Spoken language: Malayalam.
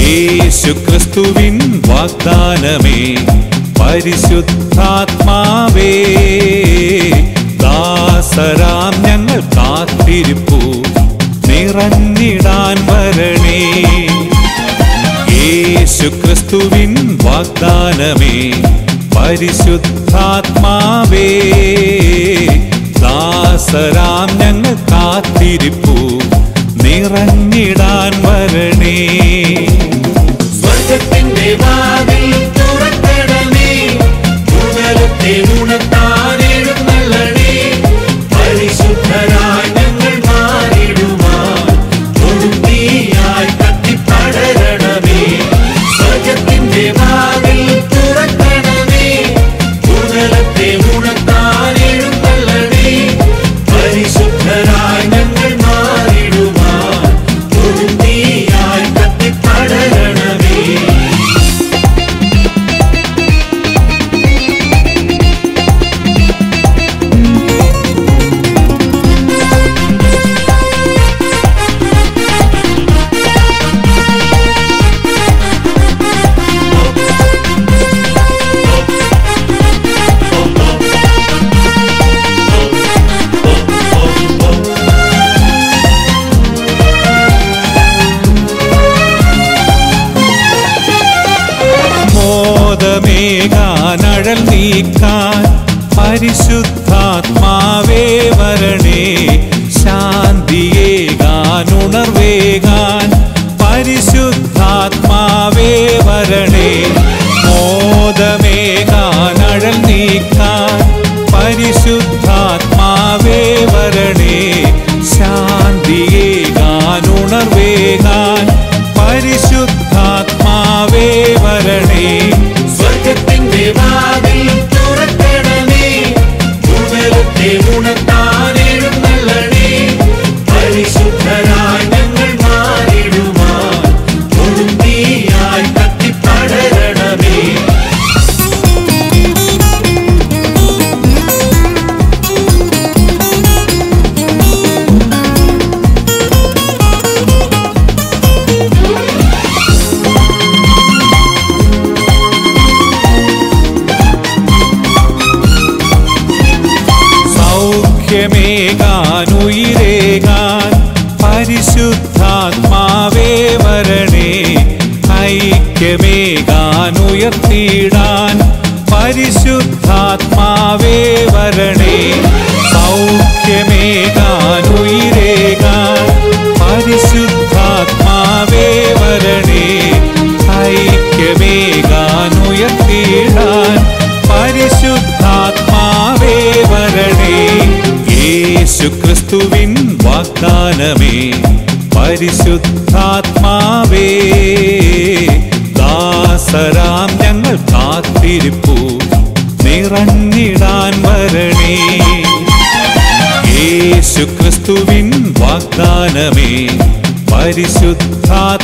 യേശു ക്രിസ്തുവിൻ വാഗ്ദാനമേ പരിശുദ്ധാത്മാവേ ദാസരാം ഞങ്ങൾ കാത്തിരിപ്പു നിറഞ്ഞിടാൻ വരണേ യേശു ക്രിസ്തുവിൻ വാഗ്ദാനമേ പരിശുദ്ധാത്മാവേ ദാസരാം ഞങ്ങൾ കാത്തിരിപ്പു നിറഞ്ഞിടാൻ വരണേ സ്വർഗത്തിന്റെ വാതിൽ തുറക്കണമേ ഉണരത്തെ ഉണർത്താൻ എഴുന്നള്ളണേ പരിശുദ്ധരായി ഞങ്ങൾ മാറിടുവാൻ കൊടുന്തീയായി കത്തിപ്പടരണമേ സ്വർഗത്തിന്റെ വാതിൽ തുറക്കണമേ ഉണരത്തെ ഉണർത്താൻ എഴുന്നള്ളണേ പരിശുദ്ധരായി ഞങ്ങൾ മാറിടുവാൻ കൊടുന്തീയായി കത്തിപ്പടരണമേ മോദമേകാനഴൽ നീക്കാൻ പരിശുദ്ധാത്മാവേ വരണേ ശാന്തിയേകാൻ ഉണർവേകാൻ പരിശുദ്ധാത്മാവേ വരണേ മോദമേകാനഴൽ നീക്കാൻ പരിശുദ്ധാത്മാവേ വരണേ ശാന്തിയേകാൻ ഉണർവേകാൻ പരിശുദ്ധാത്മാവേ വരണേ സ്വർഗത്തിന്റെ വാതിൽ തുറക്കണമേ ഉണരത്തെ ഉണർത്താൻ എഴുന്നള്ളണേ പരിശുദ്ധരായി ഞങ്ങൾ മാറിടുവാൻ കൊടുന്തീയായി കത്തിപ്പടരണമേ സൗഖ്യമേകാൻ ഉയരേകാൻ പരിശുദ്ധാത്മാവേ വരണേ ഐക്യമേകാൻ ഉയർത്തിയിടാൻ പരിശുദ്ധാത്മാവേ വരണേ സൗഖ്യമേകാൻ ഉയരേകാൻ പരിശുദ്ധാത്മാവേ വരണേ ഐക്യമേകാൻ ഉയർത്തിയിടാൻ പരിശുദ്ധാത്മാവേ വരണേ യേശു ക്രിസ്തുവിൻ വാഗ്ദാനമേ പരിശുദ്ധാത്മാവേ ദാസരാം ഞങ്ങൾ കാത്തിരിപ്പു നിറഞ്ഞിടാൻ വരണേ യേശു ക്രിസ്തുവിൻ വാഗ്ദാനമേ പരിശുദ്ധാത്മാവേ